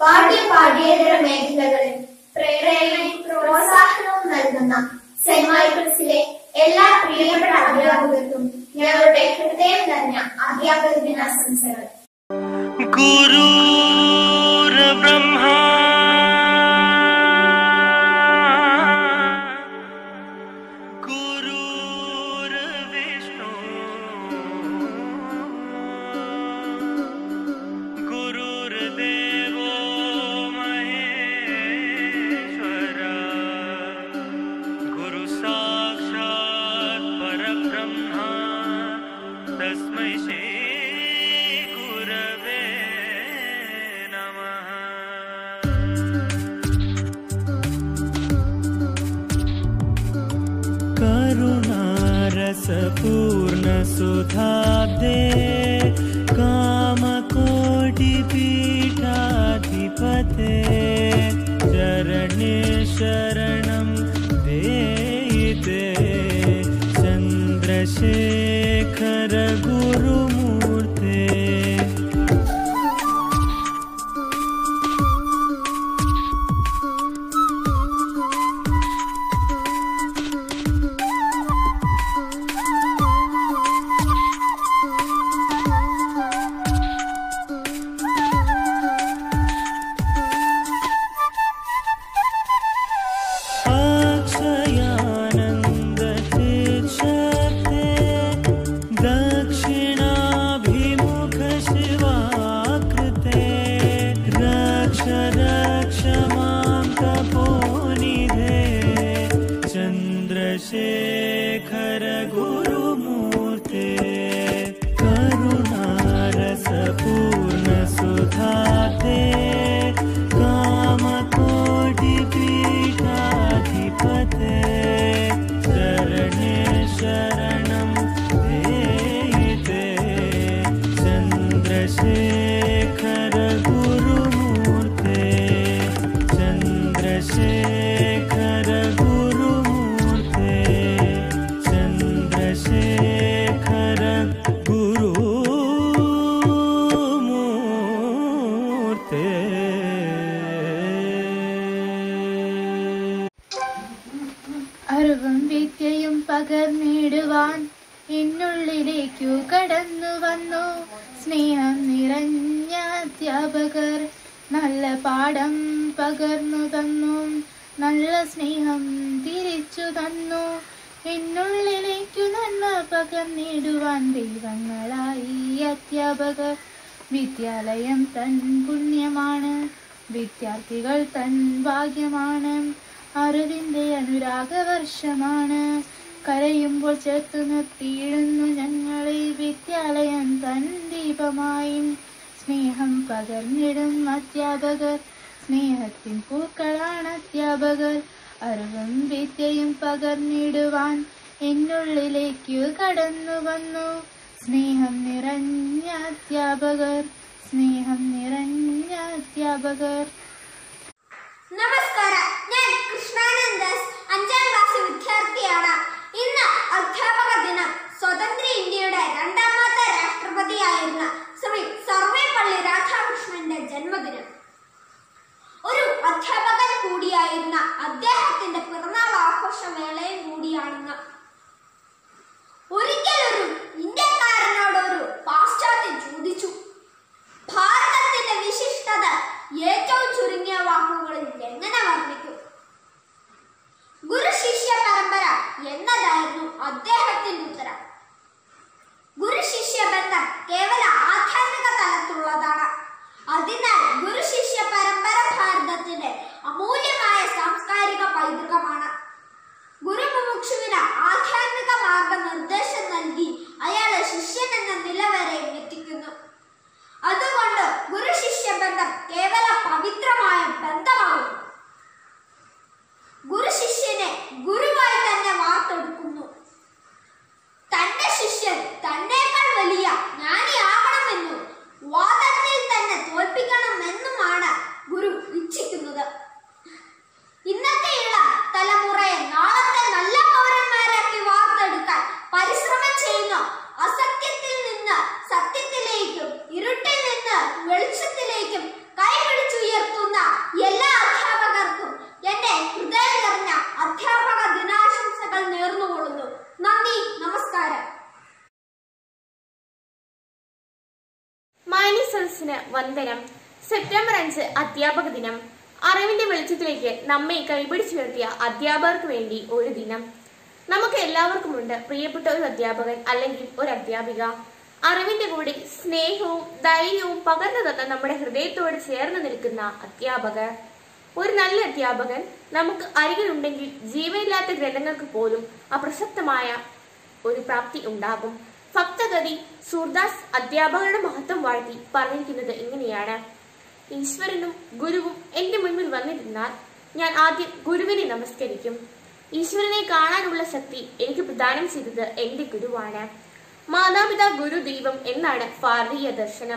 പാഠ്യ പാഠ്യേതര മേഖലകളിൽ പ്രേരണയും പ്രോത്സാഹനവും നൽകുന്ന സെന്റ് മൈക്കിൾസിലെ എല്ലാ പ്രിയപ്പെട്ട അധ്യാപകർക്കും ഞങ്ങളുടെ ഹൃദയം നിറഞ്ഞ അധ്യാപക ദിനാശംസകൾ गुरुर्ब्रह्मा गुरुर्विष्णु गुरुर्देवो महेश्वर गुरु साक्षात् परब्रह्मा तस्मै श्री गुरवे नमः करुणारसपूर्णसुधाब्दे कामकोटिपीठाधिपते चरणे शरणं देयिते चन्द्रशेखर गुरुमूर्ते अक्षयानन्दतीर्थते दक्षिणाभिमुख शिवाकृते रक्ष रक्ष मां तपोनिधे चन्द्रशेखर गुरुमूर्ते करुणारसपूर्णसुधाते कामकोटिपीठाधिपते शरणे शरणं देयिते चन्द्रशेखर गुरुमूर्ते चन्द्रशेखर गुरुमूर्ते चन्द्रशेखर गुरुमूर्ते അറിവും വിദ്യയും പകർന്നിടുവാൻ എന്നുള്ളിലേക്കു കടന്നു വന്നു സ്നേഹം നിറഞ്ഞ അധ്യാപകർ നല്ല പാഠം പകർന്നു തന്നു നല്ല സ്നേഹം തിരിച്ചു തന്നു എന്നുള്ളിലേക്കു നന്മ പകർന്നിടുവാൻ ദൈവങ്ങളായി അധ്യാപകർ വിദ്യാലയം തൻ പുണ്യമാണ് വിദ്യാർത്ഥികൾ തൻ ഭാഗ്യമാണ് അറിവിന്റെ അനുരാഗവർഷമാണ് കരയുമ്പോൾ ചേർത്തു നിർത്തിയിടുന്നു ഞങ്ങളെ വിദ്യാലയം തൻ ദീപമായി സ്നേഹം പകർന്നിടും അധ്യാപകർ സ്നേഹത്തിൻ പൂക്കളാണ് അധ്യാപകർ അറിവും വിദ്യയും പകർന്നിടുവാൻ എന്നുള്ളിലേക്കു കടന്നു വന്നു സ്നേഹം നിറഞ്ഞ അധ്യാപകർ സ്നേഹം നിറഞ്ഞ അധ്യാപകർ നമസ്കാരം ഞാൻ കൃഷ്ണാനന്ദസ് അഞ്ചാം ക്ലാസ് വിദ്യാർത്ഥിയാണ് ഇന്ന് അധ്യാപക ദിനം സ്വതന്ത്ര ഇന്ത്യയുടെ രണ്ടാമത്തെ രാഷ്ട്രപതിയായിരുന്ന ശ്രീ സർവേപ്പള്ളി രാധാകൃഷ്ണന്റെ ജന്മദിനം ഒരു അധ്യാപകൻ കൂടിയായിരുന്ന അദ്ദേഹത്തിന്റെ പിറന്നാൾ ആഘോഷവേളയും കൂടിയാണെന്ന് ഒരിക്കലൊരു ഇന്ത്യക്കാരനോടൊരു പാശ്ചാത്യൻ ചോദിച്ചു ഭാരതത്തിന്റെ വിശിഷ്ടത ഏറ്റവും ചുരുങ്ങിയ വാക്കുകളിൽ എങ്ങനെ വർണ്ണിക്കും ഗുരു ശിഷ്യ പരമ്പര എന്നതായിരുന്നു അദ്ദേഹത്തിന്റെ ഉത്തരം ഗുരു ശിഷ്യ ബന്ധം കേവല ആധ്യാത്മിക തലത്തിലുള്ളതാണ് അതിനാൽ ഗുരു ശിഷ്യ പരമ്പര ഭാരതത്തിന്റെ അമൂല്യമായ സാംസ്കാരിക പൈതൃകമാണ് ഗുരുമുമുക്ഷുവിന് ആധ്യാത്മിക മാർഗനിർദ്ദേശം നൽകി അയാളെ ശിഷ്യൻ എന്ന നില വരെ എത്തിക്കുന്നു അതുകൊണ്ട് ഗുരു ശിഷ്യ ബന്ധം കേവല പവിത്രമായ ബന്ധമാകുന്നു ഗുരു ശിഷ്യനെ ഗുരുവായി തന്നെ വാർത്തെടുക്കുന്നു തന്റെ ശിഷ്യൻ തന്നേക്കാൾ വലിയ ജ്ഞാനിയാകണമെന്നും വാദത്തിൽ തന്നെ തോൽപ്പിക്കണം വന്ദനം സെപ്റ്റംബർ അഞ്ച് അധ്യാപക ദിനം അറിവിന്റെ വെളിച്ചത്തിലേക്ക് നമ്മെ കൈപിടിച്ചുയർത്തിയ അധ്യാപകർക്ക് വേണ്ടി ഒരു ദിനം നമുക്ക് എല്ലാവർക്കുമുണ്ട് പ്രിയപ്പെട്ട ഒരു അധ്യാപകൻ അല്ലെങ്കിൽ ഒരു അധ്യാപിക അറിവിന്റെ കൂടെ സ്നേഹവും ധൈര്യവും പകർന്നു തന്ന നമ്മുടെ ഹൃദയത്തോട് ചേർന്ന് നിൽക്കുന്ന അധ്യാപകർ ഒരു നല്ല അധ്യാപകൻ നമുക്ക് അരികിലുണ്ടെങ്കിൽ ജീവനില്ലാത്ത ഗ്രന്ഥങ്ങൾക്ക് പോലും അപ്രസക്തമായ ഒരു പ്രാപ്തി ഉണ്ടാകും ഭക്തഗതി സൂർദാസ് അധ്യാപകരുടെ മഹത്വം വാഴ്ത്തി പറഞ്ഞിരിക്കുന്നത് ഇങ്ങനെയാണ് ഈശ്വരനും ഗുരുവും എന്റെ മുൻപിൽ വന്നിരുന്നാൽ ഞാൻ ആദ്യം ഗുരുവിനെ നമസ്കരിക്കും ഈശ്വരനെ കാണാനുള്ള ശക്തി എനിക്ക് പ്രദാനം ചെയ്തത് എന്റെ ഗുരുവാണ് മാതാപിതാ ഗുരു ദൈവം എന്നാണ് ഭാരതീയ ദർശനം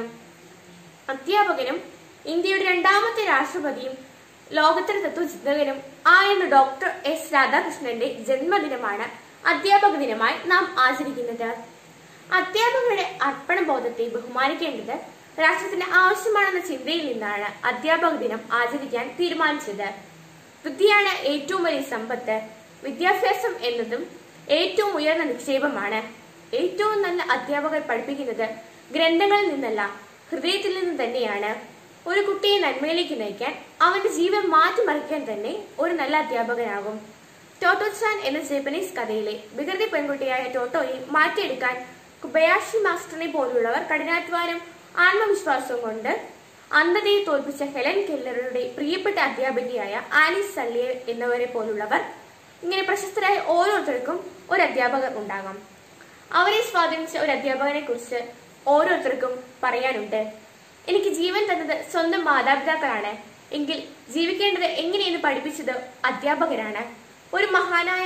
അധ്യാപകനും ഇന്ത്യയുടെ രണ്ടാമത്തെ രാഷ്ട്രപതിയും ലോകോത്തര തത്വചിന്തകനും ആയിരുന്ന ഡോക്ടർ എസ് രാധാകൃഷ്ണന്റെ ജന്മദിനമാണ് അധ്യാപക ദിനമായി നാം ആചരിക്കുന്നത് അധ്യാപകരുടെ അർപ്പണബോധത്തെ ബഹുമാനിക്കേണ്ടത് രാഷ്ട്രത്തിന് ആവശ്യമാണെന്ന ചിന്തയിൽ നിന്നാണ് അധ്യാപക ദിനം ആചരിക്കാൻ തീരുമാനിച്ചത് വിദ്യയാണ് ഏറ്റവും വലിയ സമ്പത്ത് വിദ്യാഭ്യാസം എന്നതും ഏറ്റവും ഉയർന്ന നിക്ഷേപമാണ് ഏറ്റവും നല്ല അധ്യാപകർ പഠിപ്പിക്കുന്നത് ഗ്രന്ഥങ്ങളിൽ നിന്നല്ല ഹൃദയത്തിൽ നിന്ന് തന്നെയാണ് ഒരു കുട്ടിയെ നന്മയിലേക്ക് നയിക്കാൻ അവന്റെ ജീവൻ മാറ്റിമറിക്കാൻ തന്നെ ഒരു നല്ല അധ്യാപകനാകും ടോട്ടോ ചാൻ എന്ന ജപ്പനീസ് കഥയിലെ വികൃതി പെൺകുട്ടിയായ ടോട്ടോയെ മാറ്റിയെടുക്കാൻ കുബയാഷി മാസ്റ്ററിനെ പോലുള്ളവർ കഠിനാധ്വാനം ആത്മവിശ്വാസവും കൊണ്ട് അന്ധതയെ തോൽപ്പിച്ച ഹെലൻ കെല്ലറുടെ പ്രിയപ്പെട്ട അധ്യാപികയായ ആലിസ് സള്ളിയർ എന്നിവരെ പോലുള്ളവർ ഇങ്ങനെ പ്രശസ്തരായ ഓരോരുത്തർക്കും ഒരു അധ്യാപകർ ഉണ്ടാകാം അവരെ സ്വാധീനിച്ച ഒരു അധ്യാപകനെ കുറിച്ച് ഓരോരുത്തർക്കും പറയാനുണ്ട് എനിക്ക് ജീവൻ തന്നത് സ്വന്തം മാതാപിതാക്കളാണ് എങ്കിൽ ജീവിക്കേണ്ടത് എങ്ങനെയെന്ന് പഠിപ്പിച്ചത് അധ്യാപകരാണ് ഒരു മഹാനായ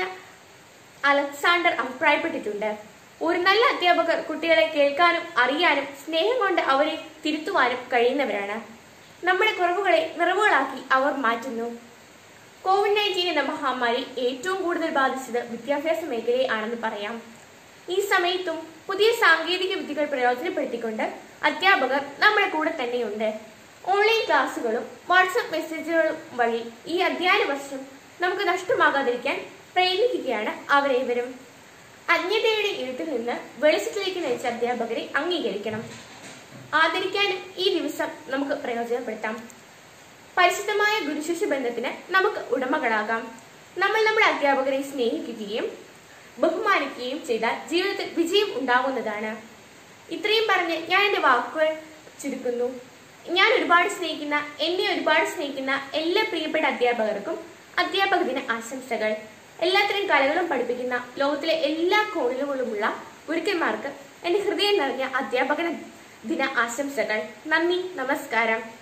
അലക്സാണ്ടർ അഭിപ്രായപ്പെട്ടിട്ടുണ്ട് ഒരു നല്ല അധ്യാപകർ കുട്ടികളെ കേൾക്കാനും അറിയാനും സ്നേഹം കൊണ്ട് അവരെ തിരുത്തുവാനും കഴിയുന്നവരാണ് നമ്മുടെ കുറവുകളെ നിറവുകളാക്കി അവർ മാറ്റുന്നു കോവിഡ് നയൻറ്റീൻ എന്ന മഹാമാരി ഏറ്റവും കൂടുതൽ ബാധിച്ചത് വിദ്യാഭ്യാസ മേഖലയെ ആണെന്ന് പറയാം ഈ സമയത്തും പുതിയ സാങ്കേതിക വിദ്യകൾ പ്രയോജനപ്പെടുത്തിക്കൊണ്ട് അധ്യാപകർ നമ്മുടെ കൂടെ തന്നെയുണ്ട് ഓൺലൈൻ ക്ലാസ്സുകളും വാട്സപ്പ് മെസ്സേജുകളും വഴി ഈ അധ്യയന വർഷം നമുക്ക് നഷ്ടമാകാതിരിക്കാൻ പ്രയത്നിക്കുകയാണ് അവരേവരും അജ്ഞതയുടെ ഇരുട്ടിൽ നിന്ന് വെളിച്ചത്തിലേക്ക് നയിച്ച അധ്യാപകരെ അംഗീകരിക്കണം ആദരിക്കാനും ഈ ദിവസം നമുക്ക് പ്രയോജനപ്പെടുത്താം പരിശുദ്ധമായ ഗുരുശിഷ്യ ബന്ധത്തിന് നമുക്ക് ഉടമകളാകാം നമ്മൾ നമ്മുടെ അധ്യാപകരെ സ്നേഹിക്കുകയും ബഹുമാനിക്കുകയും ചെയ്താൽ ജീവിതത്തിൽ വിജയം ഉണ്ടാകുന്നതാണ് ഇത്രയും പറഞ്ഞ് ഞാൻ എൻ്റെ വാക്കുകൾ ചുരുക്കുന്നു ഞാൻ ഒരുപാട് സ്നേഹിക്കുന്ന എന്നെ ഒരുപാട് സ്നേഹിക്കുന്ന എല്ലാ പ്രിയപ്പെട്ട അധ്യാപകർക്കും അധ്യാപക ദിന ആശംസകൾ എല്ലാത്തരം കലകളും പഠിപ്പിക്കുന്ന ലോകത്തിലെ എല്ലാ കോണിലുകളുമുള്ള ഗുരുക്കന്മാർക്ക് എൻ്റെ ഹൃദയം നിറഞ്ഞ അധ്യാപക ദിന ആശംസകൾ നന്ദി നമസ്കാരം